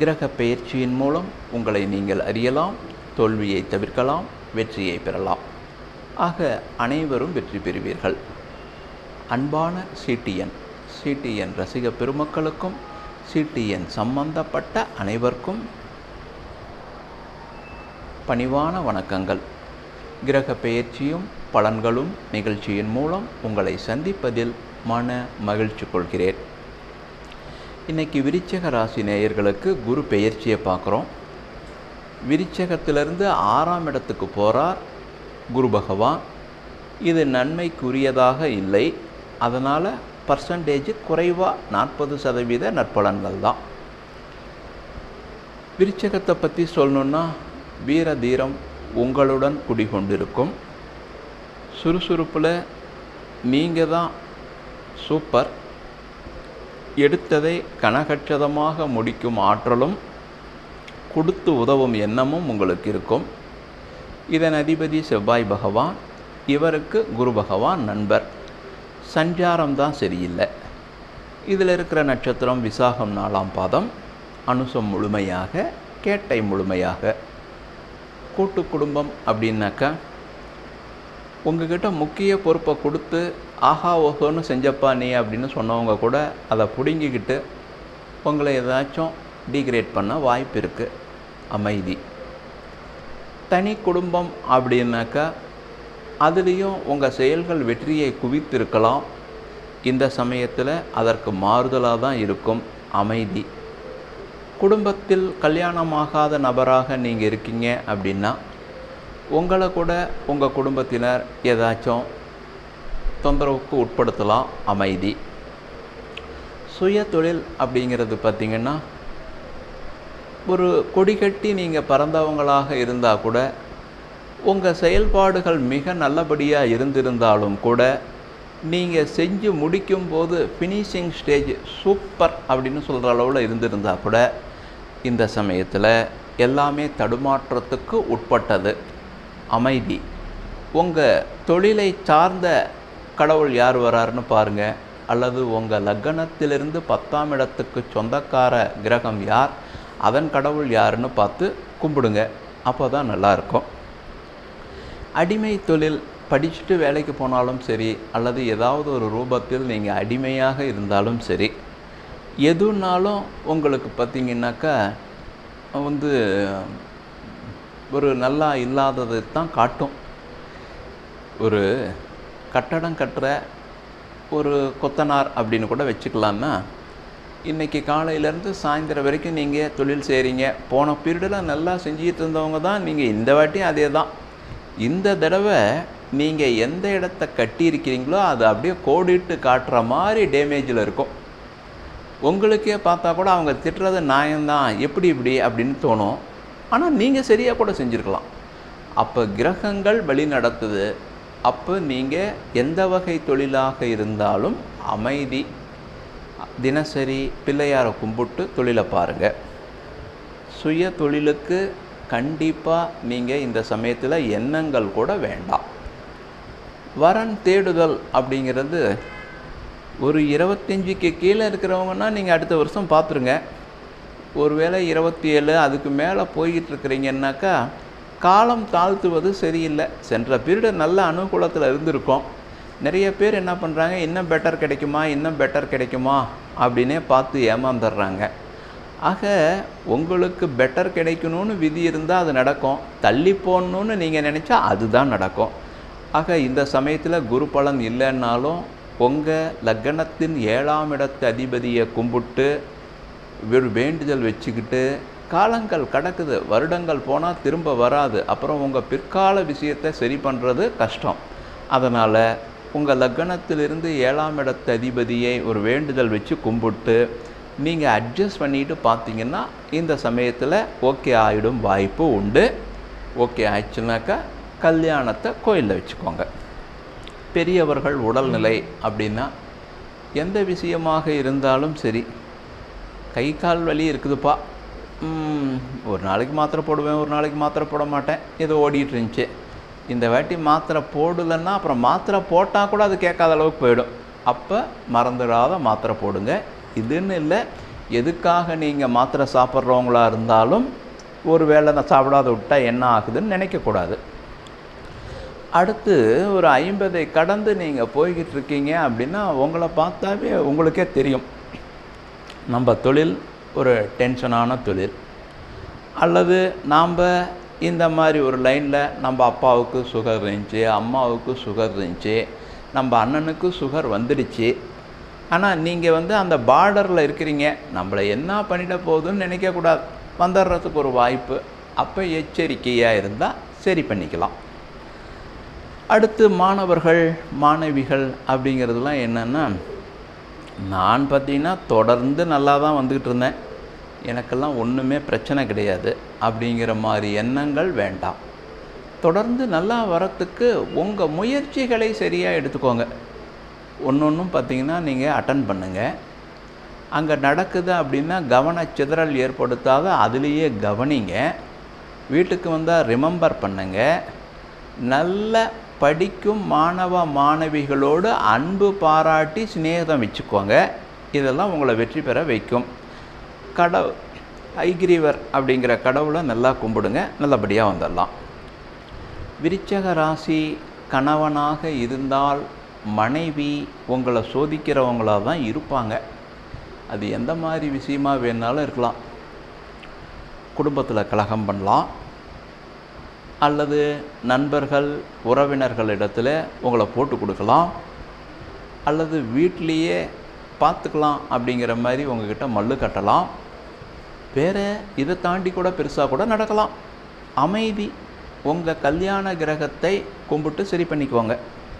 கிரக பெயர்ச்சியின் மூலம் உங்களை நீங்கள் அறியலாம் தோல்வியை தவிர்க்கலாம் வெற்றியை பெறலாம் ஆக அனைவரும் வெற்றி பெறுவீர்கள் அன்பான சிடிஎன் சிடிஎன் ரசிக பெருமக்களுக்கும் சிடிஎன் சம்பந்தப்பட்ட அனைவருக்கும் பணிவான வணக்கங்கள் கிரக பெயர்ச்சியும் பலன்களும் நிகழ்ச்சியின் மூலம் உங்களை சந்திப்பதில் மன மகிழ்ச்சி கொள்கிறேன் இன்னைக்கு விருச்சக ராசி நேயர்களுக்கு குரு பெயர்ச்சியை பார்க்குறோம் விருச்சகத்திலிருந்து ஆறாம் இடத்துக்கு போகிறார் குரு பகவான் இது நன்மைக்குரியதாக இல்லை அதனால் பர்சன்டேஜ் குறைவாக நாற்பது சதவீத நற்பலன்கள் தான் விருச்சகத்தை பற்றி சொல்லணுன்னா வீர தீரம் உங்களுடன் குடிகொண்டிருக்கும் சுறுசுறுப்பில் நீங்கள் தான் சூப்பர் எடுத்ததை கனகட்சதமாக முடிக்கும் ஆற்றலும் கொடுத்து உதவும் எண்ணமும் உங்களுக்கு இருக்கும் இதன் அதிபதி செவ்வாய் பகவான் இவருக்கு குரு பகவான் நண்பர் சஞ்சாரம் தான் சரியில்லை இதில் இருக்கிற நட்சத்திரம் விசாகம் நாலாம் பாதம் அனுசம் முழுமையாக கேட்டை முழுமையாக கூட்டு குடும்பம் அப்படின்னாக்கா உங்ககிட்ட முக்கிய பொறுப்பை கொடுத்து ஆஹா ஓஹோன்னு செஞ்சப்பா நீ அப்படின்னு சொன்னவங்க கூட அதை பிடுங்கிக்கிட்டு உங்களை ஏதாச்சும் டீக்ரேட் பண்ண வாய்ப்பு இருக்குது அமைதி தனி குடும்பம் அப்படின்னாக்கா அதுலேயும் உங்கள் செயல்கள் வெற்றியை குவித்திருக்கலாம் இந்த சமயத்தில் அதற்கு மாறுதலாக தான் இருக்கும் அமைதி குடும்பத்தில் கல்யாணமாகாத நபராக நீங்கள் இருக்கீங்க அப்படின்னா உங்களை கூட உங்கள் குடும்பத்தினர் ஏதாச்சும் தொந்தரவுக்கு உட்படுத்தலாம் அமைதி சுய தொழில் அப்படிங்கிறது பார்த்திங்கன்னா ஒரு கொடி கட்டி நீங்கள் பறந்தவங்களாக இருந்தால் கூட உங்கள் செயல்பாடுகள் மிக நல்லபடியாக இருந்திருந்தாலும் கூட நீங்கள் செஞ்சு முடிக்கும்போது ஃபினிஷிங் ஸ்டேஜ் சூப்பர் அப்படின்னு சொல்கிற அளவில் இருந்திருந்தால் கூட இந்த சமயத்தில் எல்லாமே தடுமாற்றத்துக்கு உட்பட்டது அமைதி உங்கள் தொழிலை சார்ந்த கடவுள் யார் வராருன்னு பாருங்கள் அல்லது உங்கள் லக்னத்திலிருந்து பத்தாம் இடத்துக்கு சொந்தக்கார கிரகம் யார் அதன் கடவுள் யாருன்னு பார்த்து கும்பிடுங்க அப்போ தான் நல்லாயிருக்கும் அடிமை தொழில் படிச்சுட்டு வேலைக்கு போனாலும் சரி அல்லது ஏதாவது ஒரு ரூபத்தில் நீங்கள் அடிமையாக இருந்தாலும் சரி எதுனாலும் உங்களுக்கு பார்த்தீங்கன்னாக்கா வந்து ஒரு நல்லா இல்லாததை தான் காட்டும் ஒரு கட்டடம் கட்டுற ஒரு கொத்தனார் அப்படின்னு கூட வச்சுக்கலான்னா இன்றைக்கி காலையிலேருந்து சாயந்தரம் வரைக்கும் நீங்கள் தொழில் செய்கிறீங்க போன பீரியடில் நல்லா செஞ்சுட்டு இருந்தவங்க தான் நீங்கள் இந்த வாட்டியும் அதே தான் இந்த தடவை நீங்கள் எந்த இடத்த கட்டியிருக்கிறீங்களோ அது அப்படியே கோடிட்டு காட்டுற மாதிரி டேமேஜில் இருக்கும் உங்களுக்கே பார்த்தா கூட அவங்க திட்டுறது நியாயம்தான் எப்படி இப்படி அப்படின்னு தோணும் ஆனால் நீங்கள் சரியாக கூட செஞ்சுருக்கலாம் அப்போ கிரகங்கள் வழி நடத்துது அப்போ நீங்கள் எந்த வகை தொழிலாக இருந்தாலும் அமைதி தினசரி பிள்ளையாரை கும்பிட்டு தொழிலை பாருங்கள் சுய தொழிலுக்கு கண்டிப்பாக நீங்கள் இந்த சமயத்தில் எண்ணங்கள் கூட வேண்டாம் வரன் தேடுதல் அப்படிங்கிறது ஒரு இருபத்தஞ்சிக்கு கீழே இருக்கிறவங்கன்னா நீங்கள் அடுத்த வருஷம் பார்த்துருங்க ஒருவேளை இருபத்தி ஏழு அதுக்கு மேலே போய்கிட்டு இருக்கிறீங்கன்னாக்கா காலம் தாழ்த்துவது சரியில்லை சென்ற பீரியடு நல்ல அனுகூலத்தில் இருந்திருக்கோம் நிறைய பேர் என்ன பண்ணுறாங்க இன்னும் பெட்டர் கிடைக்குமா இன்னும் பெட்டர் கிடைக்குமா அப்படின்னே பார்த்து ஏமாந்துடுறாங்க ஆக உங்களுக்கு பெட்டர் கிடைக்கணும்னு விதி இருந்தால் அது நடக்கும் தள்ளி போடணும்னு நீங்கள் நினச்சா அதுதான் நடக்கும் ஆக இந்த சமயத்தில் குரு பலன் இல்லைன்னாலும் உங்கள் லக்னத்தின் ஏழாம் இடத்து அதிபதியை கும்பிட்டு ஒரு வேண்டுதல் வச்சுக்கிட்டு காலங்கள் கடக்குது வருடங்கள் போனால் திரும்ப வராது அப்புறம் உங்கள் பிற்கால விஷயத்தை சரி பண்ணுறது கஷ்டம் அதனால் உங்கள் லக்னத்திலிருந்து ஏழாம் இடத்து அதிபதியை ஒரு வேண்டுதல் வச்சு கும்பிட்டு நீங்கள் அட்ஜஸ்ட் பண்ணிட்டு பார்த்தீங்கன்னா இந்த சமயத்தில் ஓகே ஆகிடும் வாய்ப்பு உண்டு ஓகே ஆயிடுச்சுனாக்கா கல்யாணத்தை கோயிலில் வச்சுக்கோங்க பெரியவர்கள் உடல்நிலை அப்படின்னா எந்த விஷயமாக இருந்தாலும் சரி கை கால் வலி இருக்குதுப்பா ம், ஒரு நாளைக்கு மாத்திரை போடுவேன் ஒரு நாளைக்கு மாத்திரை போட மாட்டேன் ஏதோ ஓடிட்டு இருந்துச்சு இந்த வாட்டி மாத்திரை போடலைன்னா அப்புறம் மாத்திரை போட்டால் கூட அது கேட்காத அளவுக்கு போயிடும் அப்போ மறந்துடாத மாத்திரை போடுங்க இதுன்னு இல்லை எதுக்காக நீங்கள் மாத்திரை சாப்பிட்றவங்களா இருந்தாலும் ஒரு வேளை நான் சாப்பிடாத விட்டால் என்ன ஆகுதுன்னு நினைக்கக்கூடாது அடுத்து ஒரு ஐம்பதை கடந்து நீங்கள் போய்கிட்டு இருக்கீங்க அப்படின்னா உங்களை பார்த்தாவே உங்களுக்கே தெரியும் நம்ம தொழில் ஒரு டென்ஷனான தொழில் அல்லது நாம் இந்த மாதிரி ஒரு லைனில் நம்ம அப்பாவுக்கு சுகர் இருந்துச்சு அம்மாவுக்கு சுகர் இருந்துச்சு நம்ம அண்ணனுக்கு சுகர் வந்துடுச்சு ஆனால் நீங்கள் வந்து அந்த பார்டரில் இருக்கிறீங்க நம்மளை என்ன பண்ணிட போகுதுன்னு நினைக்கக்கூடாது வந்துடுறதுக்கு ஒரு வாய்ப்பு அப்போ எச்சரிக்கையாக இருந்தால் சரி பண்ணிக்கலாம் அடுத்து மாணவர்கள் மாணவிகள் அப்படிங்கிறதுலாம் என்னென்னா நான் பார்த்தீங்கன்னா தொடர்ந்து நல்லா தான் வந்துக்கிட்டு இருந்தேன் எனக்கெல்லாம் ஒன்றுமே பிரச்சனை கிடையாது அப்படிங்கிற மாதிரி எண்ணங்கள் வேண்டாம் தொடர்ந்து நல்லா வரத்துக்கு உங்கள் முயற்சிகளை சரியாக எடுத்துக்கோங்க ஒன்று ஒன்றும் பார்த்தீங்கன்னா நீங்கள் அட்டன் பண்ணுங்கள் அங்கே நடக்குது அப்படின்னா கவனச்சிதறல் ஏற்படுத்தாத அதுலேயே கவனிங்க வீட்டுக்கு வந்தால் ரிமெம்பர் பண்ணுங்க நல்ல படிக்கும் மாணவ மாணவிகளோடு அன்பு பாராட்டி சிநேகம் வச்சுக்கோங்க இதெல்லாம் உங்களை வெற்றி பெற வைக்கும் கடவு ஐகிரீவர் அப்படிங்கிற கடவுளை நல்லா கும்பிடுங்க நல்லபடியாக வந்துடலாம் விருச்சக ராசி கணவனாக இருந்தால் மனைவி உங்களை சோதிக்கிறவங்களாக தான் இருப்பாங்க அது எந்த மாதிரி விஷயமா வேணாலும் இருக்கலாம் குடும்பத்தில் கலகம் பண்ணலாம் அல்லது நண்பர்கள் உறவினர்களிடத்தில் உங்களை போட்டு கொடுக்கலாம் அல்லது வீட்டிலேயே பார்த்துக்கலாம் அப்படிங்கிற மாதிரி உங்ககிட்ட மல்லு கட்டலாம் வேறு இதை தாண்டி கூட பெருசாக கூட நடக்கலாம் அமைதி உங்கள் கல்யாண கிரகத்தை கும்பிட்டு சரி பண்ணிக்குவாங்க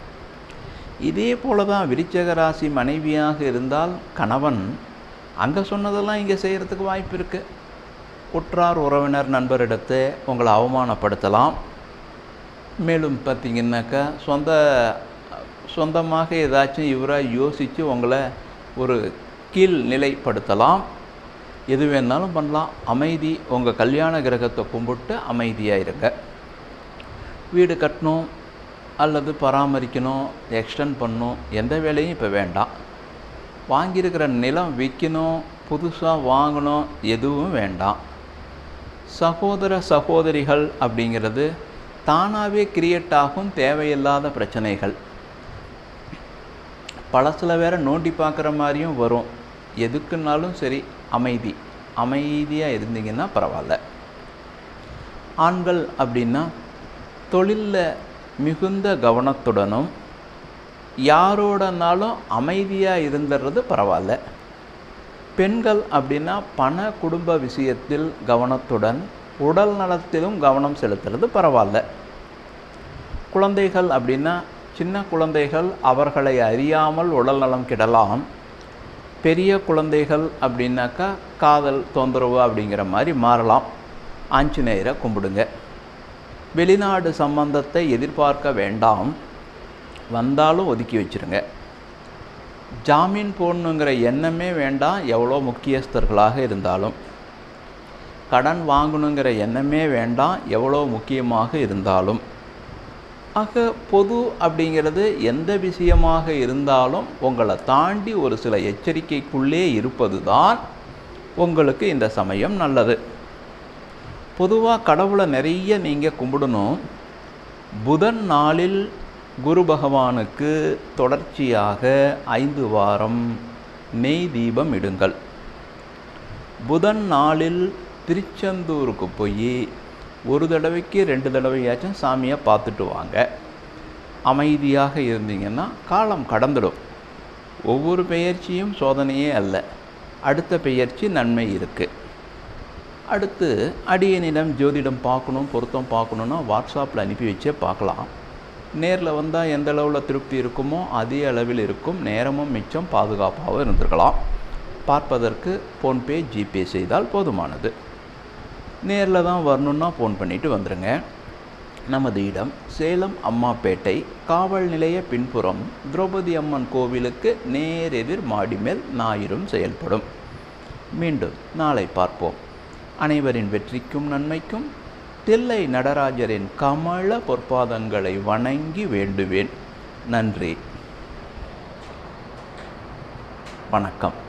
இதே போல தான் விருச்சக ராசி மனைவியாக இருந்தால் கணவன் அங்கே சொன்னதெல்லாம் இங்கே செய்கிறதுக்கு வாய்ப்பு இருக்குது உற்றார் உறவினர் நண்பரிடத்தை உங்களை அவமானப்படுத்தலாம் மேலும் பார்த்தீங்கன்னாக்கா சொந்த சொந்தமாக ஏதாச்சும் இவராக யோசித்து உங்களை ஒரு கீழ் நிலைப்படுத்தலாம் எது வேணாலும் பண்ணலாம் அமைதி உங்கள் கல்யாண கிரகத்தை கும்பிட்டு அமைதியாக இருங்க வீடு கட்டணும் அல்லது பராமரிக்கணும் எக்ஸ்டெண்ட் பண்ணணும் எந்த வேலையும் இப்போ வேண்டாம் வாங்கியிருக்கிற நிலம் விற்கணும் புதுசாக வாங்கணும் எதுவும் வேண்டாம் சகோதர சகோதரிகள் அப்படிங்கிறது தானாகவே கிரியேட் ஆகும் தேவையில்லாத பிரச்சனைகள் பழசில் வேற நோண்டி பார்க்குற மாதிரியும் வரும் எதுக்குன்னாலும் சரி அமைதி அமைதியாக இருந்தீங்கன்னா பரவாயில்ல ஆண்கள் அப்படின்னா தொழிலில் மிகுந்த கவனத்துடனும் யாரோடனாலும் அமைதியாக இருந்துடுறது பரவாயில்ல பெண்கள் அப்படின்னா பண குடும்ப விஷயத்தில் கவனத்துடன் உடல் நலத்திலும் கவனம் செலுத்துறது பரவாயில்ல குழந்தைகள் அப்படின்னா சின்ன குழந்தைகள் அவர்களை அறியாமல் உடல் நலம் கிடலாம் பெரிய குழந்தைகள் அப்படின்னாக்கா காதல் தொந்தரவு அப்படிங்கிற மாதிரி மாறலாம் ஆஞ்சநேயரை கும்பிடுங்க வெளிநாடு சம்பந்தத்தை எதிர்பார்க்க வேண்டாம் வந்தாலும் ஒதுக்கி வச்சிருங்க ஜாமீன் போடணுங்கிற எண்ணமே வேண்டாம் எவ்வளோ முக்கியஸ்தர்களாக இருந்தாலும் கடன் வாங்கணுங்கிற எண்ணமே வேண்டாம் எவ்வளோ முக்கியமாக இருந்தாலும் ஆக பொது அப்படிங்கிறது எந்த விஷயமாக இருந்தாலும் உங்களை தாண்டி ஒரு சில எச்சரிக்கைக்குள்ளே இருப்பது தான் உங்களுக்கு இந்த சமயம் நல்லது பொதுவாக கடவுளை நிறைய நீங்கள் கும்பிடணும் புதன் நாளில் குரு பகவானுக்கு தொடர்ச்சியாக ஐந்து வாரம் நெய் தீபம் இடுங்கள் புதன் நாளில் திருச்செந்தூருக்கு போய் ஒரு தடவைக்கு ரெண்டு தடவையாச்சும் சாமியை பார்த்துட்டு வாங்க அமைதியாக இருந்தீங்கன்னா காலம் கடந்துடும் ஒவ்வொரு பெயர்ச்சியும் சோதனையே அல்ல அடுத்த பெயர்ச்சி நன்மை இருக்குது அடுத்து அடியனிடம் ஜோதிடம் பார்க்கணும் பொருத்தம் பார்க்கணுன்னா வாட்ஸ்அப்பில் அனுப்பி வச்சே பார்க்கலாம் நேரில் வந்தால் எந்த அளவில் திருப்தி இருக்குமோ அதே அளவில் இருக்கும் நேரமும் மிச்சம் பாதுகாப்பாகவும் இருந்திருக்கலாம் பார்ப்பதற்கு ஃபோன்பே ஜிபே செய்தால் போதுமானது நேரில் தான் வரணுன்னா ஃபோன் பண்ணிவிட்டு வந்துடுங்க நமது இடம் சேலம் அம்மாப்பேட்டை காவல் நிலைய பின்புறம் திரௌபதி அம்மன் கோவிலுக்கு நேரெதிர் மாடிமேல் ஞாயிறும் செயல்படும் மீண்டும் நாளை பார்ப்போம் அனைவரின் வெற்றிக்கும் நன்மைக்கும் தில்லை நடராஜரின் கமல பொற்பாதங்களை வணங்கி வேண்டுவேன் நன்றி வணக்கம்